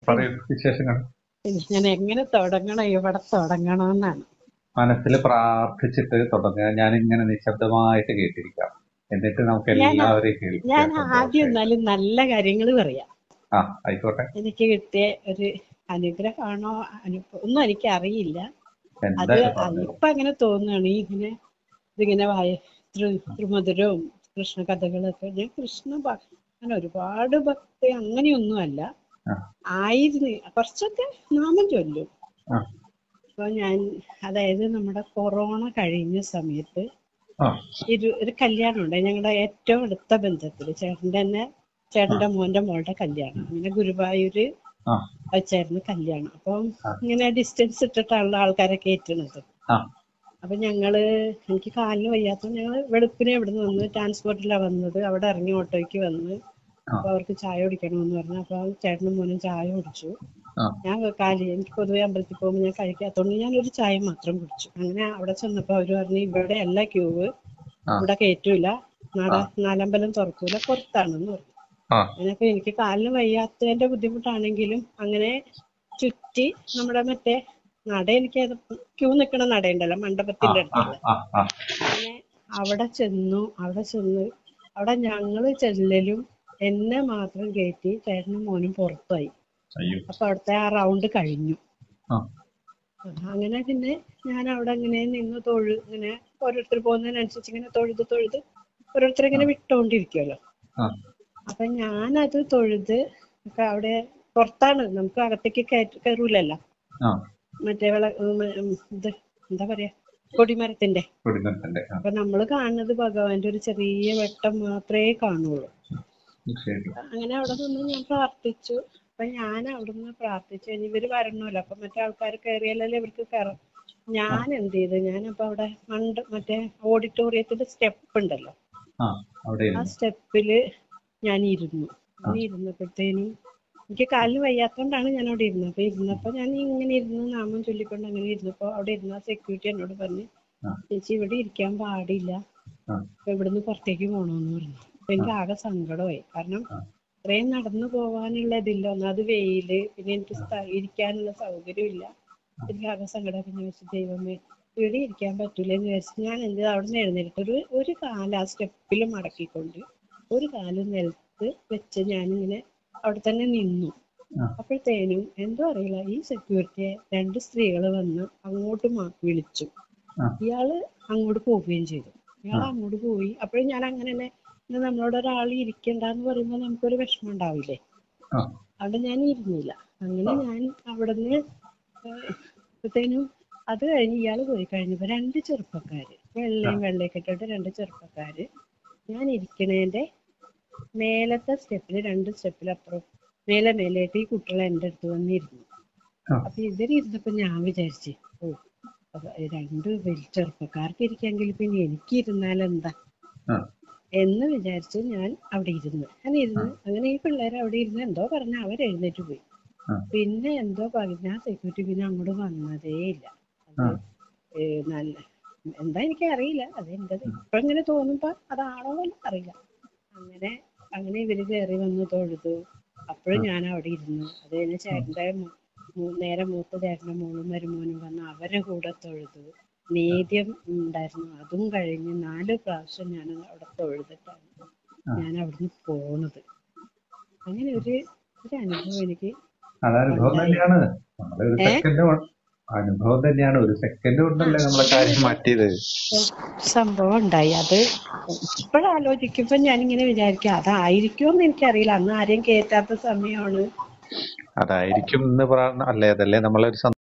പറയൂ വിശേഷങ്ങൾ ഞാൻ എങ്ങനെ തുടങ്ങണം ഇവിടെ തുടങ്ങണമെന്നാണ് മനസ്സിൽ പ്രാർത്ഥിച്ചിട്ട് തുടങ്ങുക ഞാൻ ഇങ്ങനെ നിശബ്ദമായിട്ട് കേട്ടിരിക്കാം എന്നിട്ട് നമുക്ക് ഞാൻ എല്ലാവരെയും ഞാൻ കേൾക്കാം ആദ്യം സന്തോഷമായി. എന്നാലും നല്ല കാര്യങ്ങൾ പറയാം ആ ആയിക്കോട്ടെ എനിക്ക് കിട്ടിയ ഒരു അനുഗ്രഹമാണോ അനുഭവം ഒന്നും എനിക്ക് അറിയില്ല അത് എന്തായാലും പറഞ്ഞു ഇപ്പൊ അങ്ങനെ തോന്നുകയാണ് ഈ ഇങ്ങനെ ഇതിങ്ങനെ വായ തൃ- ത്രിമധുരവും കൃഷ്ണ കഥകളൊക്കെ ഞാൻ കൃഷ്ണ ഭ- അങ്ങനെ ഒരുപാട് ഭക്തി അങ്ങനെയൊന്നുമല്ല ആ. ആയിരുന്നു കുറച്ചൊക്കെ നാമം ചൊല്ലും ആ അപ്പൊ ഞാൻ അതായത് നമ്മുടെ കൊറോണ കഴിഞ്ഞ സമയത്ത് ആ ഒരു ഒരു കല്യാണം ഉണ്ട് ഞങ്ങളുടെ ഏറ്റവും അടുത്ത ബന്ധത്തില് ചേട്ടന്റെ തന്നെ ചേട്ടന്റെ മോന്റെ മോളുടെ കല്യാണം അങ്ങനെ ഗുരുവായൂര് ആ വെച്ചായിരുന്നു കല്യാണം അപ്പം ഇങ്ങനെ ഡിസ്റ്റൻസ് ഇട്ടിട്ടാണല്ലോ ആൾക്കാരെ കയറ്റണത് ആ അപ്പൊ ഞങ്ങള് എനിക്ക് കാലിന് വയ്യാത്തത് ഞങ്ങള് വെളുപ്പിനെ ഇവിടെ നിന്ന് വന്ന് ട്രാൻസ്പോർട്ടിലാണ് വന്നത് അവിടെ ഇറങ്ങി ഓട്ടോയ്ക്ക് വന്ന് ആ. അപ്പൊ അവർക്ക് ചായ കുടിക്കണമെന്ന് പറഞ്ഞു അപ്പൊ ചേട്ടനും മോനും ചായ കുടിച്ചു ആ ഞാൻ കാലി എനിക്ക് പൊതുവെ അമ്പലത്തിൽ പോകുമ്പോൾ ഞാൻ കഴിക്കാത്തോണ്ട് ഞാൻ ഒരു ചായ മാത്രം കുടിച്ചു അങ്ങനെ അവിടെ ചെന്നപ്പോ അവര് പറഞ്ഞു ഇവിടെ അല്ല ക്യൂവ് ആ. ഇവിടെ കയറ്റൂല നട നാലമ്പലം തുറക്കൂല പുറത്താണെന്ന് പറഞ്ഞു ആ അങ്ങനെയൊക്കെ എനിക്ക് കാലിന് വയ്യാത്തതിന്റെ ബുദ്ധിമുട്ടാണെങ്കിലും അങ്ങനെ ചുറ്റി നമ്മുടെ മറ്റേ നട എനിക്ക് ക്യൂ നിൽക്കണ നടയുണ്ടല്ലോ മണ്ഡപത്തിന്റെ ആ അടുത്തുള്ള ആ ആ അങ്ങനെ അവിടെ ചെന്നു അവിടെ ചെന്ന് അവിടെ ഞങ്ങള് ചെല്ലലും എന്നെ മാത്രം കയറ്റി ചേട്ടനും മോനും പുറത്തായി അയ്യോ അപ്പൊ അവിടുത്തെ ആ റൗണ്ട് കഴിഞ്ഞു ആ അങ്ങനെ പിന്നെ ഞാൻ അവിടെ ഇങ്ങനെ നിന്ന് തൊഴു ഇങ്ങനെ ഓരോരുത്തർ പോകുന്നതിനനുസരിച്ച് ഇങ്ങനെ തൊഴുത് തൊഴുത് ഓരോരുത്തർ ഇങ്ങനെ വിട്ടോണ്ടിരിക്കുമല്ലോ ആ അപ്പൊ ഞാനത് തൊഴുത് ഒക്കെ അവിടെ പുറത്താണ് നമുക്ക് അകത്തേക്ക് കയറ്റ കയറൂലല്ലോ ആ മറ്റേ വിള ഉം, ഉം, ഇത് എന്താ പറയാ കൊടിമരത്തിന്റെ കുടിമരത്തിന്റെ ആ അപ്പൊ നമ്മൾ കാണുന്നത് ഭഗവാന്റെ ഒരു ചെറിയ വെട്ടം മാത്രമേ കാണുള്ളൂ ശരി അങ്ങനെ അവിടെ നിന്ന് ഞാൻ പ്രാർത്ഥിച്ചു അപ്പൊ ഞാൻ അവിടുന്ന് പ്രാർത്ഥിച്ചു കഴിഞ്ഞ് ഇവര് വരണമല്ലോ അപ്പൊ മറ്റേ ആൾക്കാർ കയറിയാലല്ലേ ഇവർക്ക് കയറാം ഞാൻ എന്ത് ചെയ്തു ഞാനപ്പോ അവിടെ മണ്ട് മറ്റേ ഓഡിറ്റോറിയത്തിന്റെ സ്റ്റെപ്പ് ഉണ്ടല്ലോ ആ അവിടെ ആ ഇരുന്നു സ്റ്റെപ്പില് ഞാൻ ഇരുന്നു അങ്ങനെ ഇരുന്നപ്പോഴത്തേനും എനിക്ക് കാലിന് വയ്യാത്തോണ്ടാണ് ഞാൻ അവിടെ ഇരുന്നത് അപ്പൊ ഇരുന്നപ്പോ ഞാൻ ഇങ്ങനെ ഇരുന്ന് നാമം ചൊല്ലിക്കൊണ്ട് അങ്ങനെ ഇരുന്നപ്പോ അവിടെ ഇരുന്ന സെക്യൂരിറ്റി എന്നോട് പറഞ്ഞു ആ ചേച്ചി ഇവിടെ ഇരിക്കാൻ പാടില്ല ആ അപ്പൊ ഇവിടുന്ന് പുറത്തേക്ക് പോകണമെന്ന് പറഞ്ഞു അപ്പൊ എനിക്ക് ആകെ സങ്കടമായി കാരണം ആ ഇത്രയും നടന്നു പോകാനുള്ള ഇതില്ല ഒന്നാമത് വെയില് പിന്നെ എനിക്ക് സ്ഥ- ഇരിക്കാനുള്ള സൗകര്യം ഇല്ല എനിക്ക് ആകെ സങ്കടം പിന്നെ വെച്ച് ദൈവമേ ഇവിടെ ഇരിക്കാൻ പറ്റൂല എന്ന് വിചാരിച്ചു ഞാൻ എന്ത് ചെയ്തു? അവിടെ നിന്ന് എഴുന്നേറ്റ് ഒരു ഒരു കാല് ആ സ്റ്റെപ്പിൽ മടക്കിക്കൊണ്ട് ഒരു കാല് നിലത്ത് വെച്ച് ഞാനിങ്ങനെ അവിടെ തന്നെ നിന്നു ആ അപ്പോഴത്തേനും എന്തോ അറിയില്ല ഈ സെക്യൂരിറ്റിയെ രണ്ട് സ്ത്രീകൾ വന്ന് അങ്ങോട്ട് മാ- വിളിച്ചു ആ ഇയാള് അങ്ങോട്ട് പോവുകയും ചെയ്തു ഇയാൾ അങ്ങോട്ട് പോയി അപ്പോഴും ഞാൻ അങ്ങനെ തന്നെ ഇത് നമ്മളോട് ഒരാൾ ഇരിക്കണ്ടെന്ന് പറയുമ്പോൾ നമുക്കൊരു വിഷമം ഉണ്ടാവില്ലേ ആ അവിടെ ഞാൻ ഇരുന്നില്ല അങ്ങനെ ഞാൻ അവിടുന്ന് അപ്പോഴത്തേനും അത് കഴിഞ്ഞ് ഇയാൾ പോയി കഴിഞ്ഞപ്പോ രണ്ട് ചെറുപ്പക്കാര് വെള്ളയും വെള്ളയൊക്കെ ഇട്ടിട്ട് രണ്ട് ചെറുപ്പക്കാര് ഞാൻ ഇരിക്കണേന്റെ മേലത്തെ സ്റ്റെപ്പിൽ രണ്ട് സ്റ്റെപ്പിലപ്പുറം മേലെ മേലെയായിട്ട് ഈ കുട്ടികൾ എൻ്റെ അടുത്ത് വന്നിരുന്നു ആ അപ്പൊ ഇവരിരുന്നപ്പോ ഞാൻ വിചാരിച്ചു ഓ അപ്പൊ രണ്ട് വലിയ ചെറുപ്പക്കാർക്ക് ഇരിക്കാമെങ്കിൽ പിന്നെ എനിക്ക് ഇരുന്നാൽ എന്താ ആ എന്ന് വിചാരിച്ച് ഞാൻ അവിടെ ഇരുന്നു ഞാൻ ഇരുന്ന് അങ്ങനെ ഈ പിള്ളേർ അവിടെ ഇരുന്ന് എന്തോ പറഞ്ഞ അവർ എഴുന്നേറ്റ് പോയി ആ പിന്നെ എന്തോ പറഞ്ഞ ആ സെക്യൂരിറ്റി പിന്നെ അങ്ങോട്ട് വന്നതേ ഇല്ല ആ അത് ഏ, നല്ല എന്താ എനിക്ക് അറിയില്ല അത് എന്റത് ഇപ്പൊ ഇങ്ങനെ തോന്നുമ്പോ അതാണോ എന്ന് അറിയില്ല അങ്ങനെ അങ്ങനെ ഇവര് കയറി വന്ന് തൊഴുതു അപ്പോഴും ഞാൻ അവിടെ ഇരുന്നു അത് കഴിഞ്ഞ് ചേട്ടന്റെ മു- മു- നേരെ മൂത്ത ചേട്ടന്റെ മോളും മരുമോനും വന്ന് അവരെ കൂടെ തൊഴുതു നേദ്യം ഉണ്ടായിരുന്നു അതും കഴിഞ്ഞ് നാല് പ്രാവശ്യം ഞാൻ അവിടെ തൊഴുതിട്ടാണ് ആ ഞാൻ അവിടുന്ന് പോണത് അങ്ങനെ ഒരു ഒരു അനുഭവം എനിക്ക് അത് അനുഭവം ഉണ്ടായി തന്നെയാണ് നമ്മളെ ഒരു ഏ സെക്കൻഡ് അനുഭവം തന്നെയാണ് ഒരു സെക്കൻഡ് ആ കൊണ്ടല്ലേ നമ്മളെ കാര്യം മാറ്റിയത് സംഭവം ഉണ്ടായി അത് ഇപ്പോഴാലോചിക്കുമ്പോ ഞാനിങ്ങനെ വിചാരിക്കും അതായിരിക്കുമെന്ന് എനിക്കറിയില്ല അന്ന് ആരെയും കേറ്റാത്ത സമയമാണ് അതായിരിക്കും എന്ന് പറഞ്ഞ അല്ലേ അതല്ലേ നമ്മളെ ഒരു